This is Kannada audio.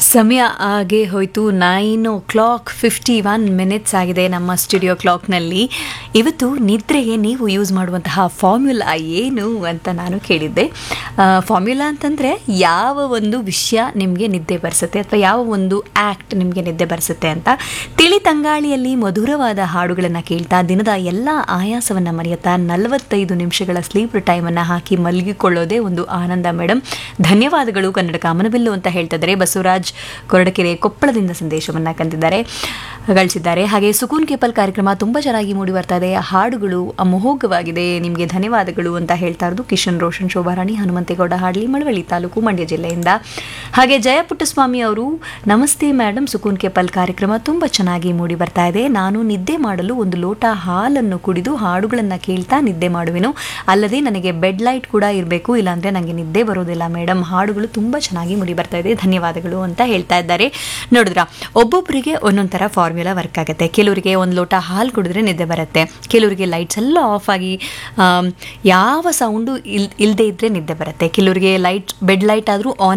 ಸಮಯ ಆಗೆ ಹೋಯಿತು nine o'clock fifty one minutes ಆಗಿದೆ ನಮ್ಮ ಸ್ಟುಡಿಯೋ ಕ್ಲಾಕ್ನಲ್ಲಿ ಇವತ್ತು ನಿದ್ರೆಗೆ ನೀವು ಯೂಸ್ ಮಾಡುವಂತಹ ಫಾರ್ಮ್ಯುಲಾ ಏನು ಅಂತ ನಾನು ಕೇಳಿದ್ದೆ ಫಾರ್ಮ್ಯುಲಾ ಅಂತಂದರೆ ಯಾವ ಒಂದು ವಿಷಯ ನಿಮಗೆ ನಿದ್ದೆ ಬರೆಸುತ್ತೆ ಅಥವಾ ಯಾವ ಒಂದು ಆ್ಯಕ್ಟ್ ನಿಮಗೆ ನಿದ್ದೆ ಬರೆಸುತ್ತೆ ಅಂತ ತಿಳಿ ತಂಗಾಳಿಯಲ್ಲಿ ಮಧುರವಾದ ಹಾಡುಗಳನ್ನು ಕೇಳ್ತಾ ದಿನದ ಎಲ್ಲ ಆಯಾಸವನ್ನು ಮರೆಯುತ್ತಾ ನಲವತ್ತೈದು ನಿಮಿಷಗಳ ಸ್ಲೀಪ್ ಟೈಮನ್ನು ಹಾಕಿ ಮಲಗಿಕೊಳ್ಳೋದೇ ಒಂದು ಆನಂದ ಮೇಡಮ್ ಧನ್ಯವಾದಗಳು ಕನ್ನಡ ಕಾಮನಬಿಲ್ಲು ಅಂತ ಹೇಳ್ತಿದ್ದಾರೆ ಬಸವರಾಜ್ ಕೊರಡಕೆರೆ ಕೊಪ್ಪಳದಿಂದ ಸಂದೇಶವನ್ನು ಕಂದಿದ್ದಾರೆ ಗಳಿಸಿದ್ದಾರೆ ಹಾಗೆ ಸುಕೂನ್ ಕೇಪಲ್ ಕಾರ್ಯಕ್ರಮ ತುಂಬ ಚೆನ್ನಾಗಿ ಮೂಡಿ ಬರ್ತಾ ಇದೆ ಹಾಡುಗಳು ಅಮೋಘವಾಗಿದೆ ನಿಮಗೆ ಧನ್ಯವಾದಗಳು ಅಂತ ಹೇಳ್ತಾ ಇರೋದು ಕಿಶನ್ ರೋಷನ್ ಶೋಭಾರಾಣಿ ಹನುಮಂತೇಗೌಡ ಹಾಡ್ಲಿ ಮಳವಳ್ಳಿ ತಾಲೂಕು ಮಂಡ್ಯ ಜಿಲ್ಲೆಯಿಂದ ಹಾಗೆ ಜಯ ಪುಟ್ಟಸ್ವಾಮಿ ಅವರು ನಮಸ್ತೆ ಮೇಡಮ್ ಸುಕೂನ್ ಕೇಪಲ್ ಕಾರ್ಯಕ್ರಮ ತುಂಬ ಚೆನ್ನಾಗಿ ಮೂಡಿ ಬರ್ತಾ ಇದೆ ನಾನು ನಿದ್ದೆ ಮಾಡಲು ಒಂದು ಲೋಟ ಹಾಲನ್ನು ಕುಡಿದು ಹಾಡುಗಳನ್ನು ಕೇಳ್ತಾ ನಿದ್ದೆ ಮಾಡುವೆನು ಅಲ್ಲದೆ ನನಗೆ ಬೆಡ್ ಲೈಟ್ ಕೂಡ ಇರಬೇಕು ಇಲ್ಲಾಂದರೆ ನನಗೆ ನಿದ್ದೆ ಬರೋದಿಲ್ಲ ಮೇಡಮ್ ಹಾಡುಗಳು ತುಂಬ ಚೆನ್ನಾಗಿ ಮೂಡಿ ಬರ್ತಾ ಇದೆ ಧನ್ಯವಾದಗಳು ಅಂತ ಹೇಳ್ತಾ ಇದ್ದಾರೆ ನೋಡಿದ್ರ ಒಬ್ಬೊಬ್ಬರಿಗೆ ಒಂದೊಂದು ಥರ ಫಾರ್ಮ್ಯುಲಾ ವರ್ಕ್ ಆಗುತ್ತೆ ಕೆಲವರಿಗೆ ಒಂದು ಲೋಟ ಹಾಲು ಕುಡಿದ್ರೆ ನಿದ್ದೆ ಬರುತ್ತೆ ಕೆಲವರಿಗೆ ಲೈಟ್ಸ್ ಎಲ್ಲ ಆಫ್ ಆಗಿ ಆಮ್, ಯಾವ ಸೌಂಡು ಇಲ್ ಇಲ್ಲದೆ ಇದ್ದರೆ ನಿದ್ದೆ ಬರುತ್ತೆ ಕೆಲವರಿಗೆ ಲೈಟ್ ಬೆಡ್ ಲೈಟ್ ಆದರೂ ಆನ್